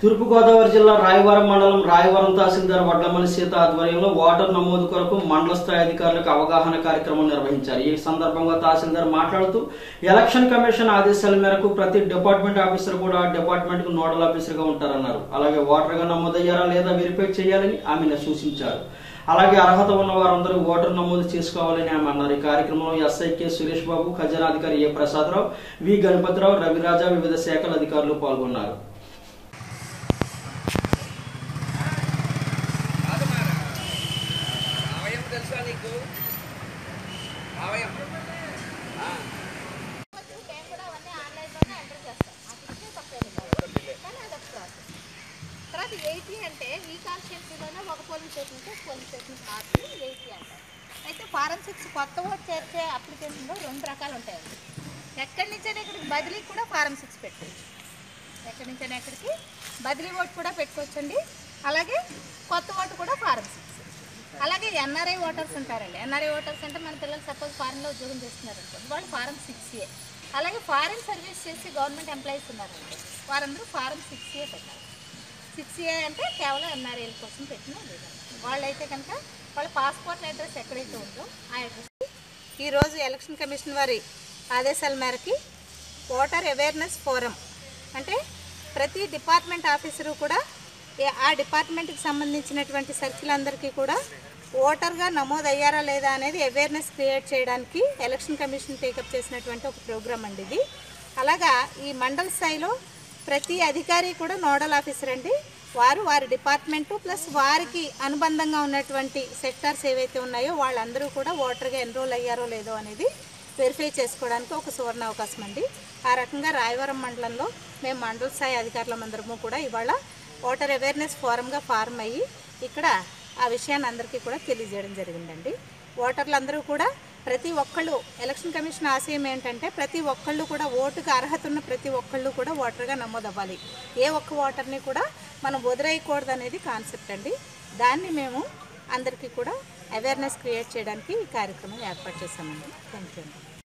తూర్పుగోదావరి జిల్లా రాయవరం మండలం రాయవరం తహసీల్దార్ వడ్లమల్లి సీత ఆధ్వర్యంలో ఓటర్ నమోదు కొరకు మండల స్థాయి అధికారులకు అవగాహన కార్యక్రమం నిర్వహించారు ఈ సందర్భంగా తహసీల్దార్ మాట్లాడుతూ ఎలక్షన్ కమిషన్ ఆదేశాల మేరకు ప్రతి డిపార్ట్మెంట్ ఆఫీసర్ కూడా డిపార్ట్మెంట్ కు నోడల్ ఆఫీసర్ గా ఉంటారన్నారు అలాగే ఓటర్ గా నమోదయ్యారా లేదా వెరిఫై చేయాలని ఆమె సూచించారు అలాగే అర్హత ఉన్న వారందరూ ఓటర్ నమోదు చేసుకోవాలని ఆమె అన్నారు ఈ కార్యక్రమంలో ఎస్ఐ కె సురేష్ బాబు ఖజానాధికారి ఏ ప్రసాదరావు వి గణపతిరావు రవిరాజా వివిధ శాఖల అధికారులు పాల్గొన్నారు అవయం తెలుసా నీకు అవయం మేము కూడా అవన్నీ ఆన్లైన్లోనే ఎంటర్ చేస్తాం అది తప్పేది కాదు కానీ అదొక ప్రాసెస్ తర్వాత ఎయిటీ అంటే ఈ కాన్స్టిట్యూన్సీలోనే ఒక పోలింగ్ స్టేషన్ ఉంటే పోలింగ్ స్టేషన్ మార్చి ఎయిటీ అంటారు అయితే ఫారం సిక్స్ కొత్త ఓట్ చేర్చే అప్లికేషన్లో రెండు రకాలు ఉంటాయండి ఎక్కడి నుంచైనా ఇక్కడికి బదిలీ కూడా ఫారం సిక్స్ పెట్టుకోవచ్చు ఎక్కడి నుంచైనా ఎక్కడికి బదిలీ ఓటు కూడా పెట్టుకోవచ్చండి అలాగే కొత్త ఓటు కూడా ఫారం సిక్స్ అలాగే ఎన్ఆర్ఐ ఓటర్స్ ఉంటారండి ఎన్ఆర్ఐ ఓటర్స్ అంటే మన పిల్లలు సపోజ్ ఫారెన్లో ఉద్యోగం చేస్తున్నారు అనుకోండి వాళ్ళు ఫారం సిక్స్ ఏ అలాగే ఫారెన్ సర్వీస్ చేసి గవర్నమెంట్ ఎంప్లాయీస్ ఉన్నారండి వారందరూ ఫారం సిక్స్ ఏ పెట్టాలి సిక్స్ ఏ అంటే కేవలం ఎన్ఆర్ఐల కోసం పెట్టిన లేదు వాళ్ళైతే కనుక వాళ్ళ పాస్పోర్ట్ అడ్రస్ ఎక్కడైతే ఉందో ఆ అడ్రస్ ఈరోజు ఎలక్షన్ కమిషన్ వారి ఆదేశాల మేరకి ఓటర్ అవేర్నెస్ ఫోరం అంటే ప్రతి డిపార్ట్మెంట్ ఆఫీసరు కూడా ఏ- ఆ డిపార్ట్మెంట్కి సంబంధించినటువంటి సర్కిల్ కూడా ఓటర్గా నమోదు అయ్యారా లేదా అనేది అవేర్నెస్ క్రియేట్ చేయడానికి ఎలక్షన్ కమిషన్ టేకప్ చేసినటువంటి ఒక ప్రోగ్రామ్ అండి ఇది అలాగా ఈ మండల స్థాయిలో ప్రతి అధికారి కూడా నోడల్ ఆఫీసర్ అండి వారు వారి డిపార్ట్మెంటు ప్లస్ వారికి అనుబంధంగా ఉన్నటువంటి సెక్టార్స్ ఏవైతే ఉన్నాయో వాళ్ళందరూ కూడా ఓటర్గా ఎన్రోల్ అయ్యారో లేదో అనేది వెరిఫై చేసుకోవడానికి ఒక సువర్ణ అవకాశం అండి ఆ రకంగా రాయవరం మండలంలో మేము మండల స్థాయి అధికారులమందరము కూడా ఇవాళ ఓటర్ అవేర్నెస్ ఫోరంగా ఫార్మ్ అయ్యి ఇక్కడ ఆ విషయాన్ని అందరికీ కూడా తెలియజేయడం జరిగిందండి ఓటర్లందరూ కూడా ప్రతి ఒక్కళ్ళు ఎలక్షన్ కమిషన్ ఆశయం ఏంటంటే ప్రతి ఒక్కళ్ళు కూడా ఓటుకు అర్హత ఉన్న ప్రతి ఒక్కళ్ళు కూడా ఓటర్గా నమోదు అవ్వాలి ఏ ఒక్క ఓటర్ని కూడా మనం వదిలేయకూడదు అనేది కాన్సెప్ట్ అండి దాన్ని మేము అందరికీ కూడా అవేర్నెస్ క్రియేట్ చేయడానికి ఈ కార్యక్రమం ఏర్పాటు చేశామండి థ్యాంక్ యూ అండి